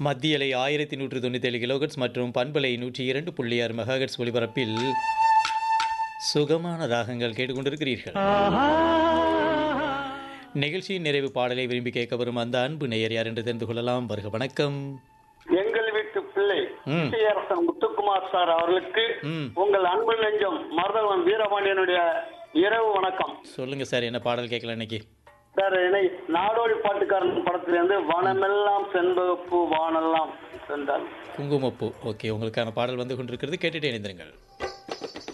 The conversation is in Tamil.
மத்திய அலை ஆயிரத்தி நூற்று தொண்ணூற்றி ஏழு கிலோகட்ஸ் மற்றும் பண்பலை நூற்றி இரண்டு புள்ளி ஆறு மெகாஹெட்ஸ் ஒலிபரப்பில் சுகமான ராகங்கள் கேட்டுக்கொண்டிருக்கிறீர்கள் நிகழ்ச்சியின் நிறைவு பாடலை விரும்பி கேட்க வரும் அந்த அன்பு நேயர் யார் என்று தெரிந்து கொள்ளலாம் வருக வணக்கம் எங்கள் வீட்டு பிள்ளை ம். விஜயரசன் முத்துக்குமார் சார் அவர்களுக்கு ம். உங்கள் அன்பு நெஞ்சம் மருதவன் வீரபாண்டியனுடைய இரவு வணக்கம் சொல்லுங்க சார் என்ன பாடல் கேட்கலாம் இன்னைக்கு சார் என்னை நாடோடி பாட்டுக்காரன் படத்திலிருந்து வனமெல்லாம் செண்பகப்பூ வானெல்லாம் சென்றால் குங்குமப்பூ ஓகே உங்களுக்கான பாடல் வந்து கொண்டிருக்கிறது கேட்டுட்டே இணைந்திருங்கள்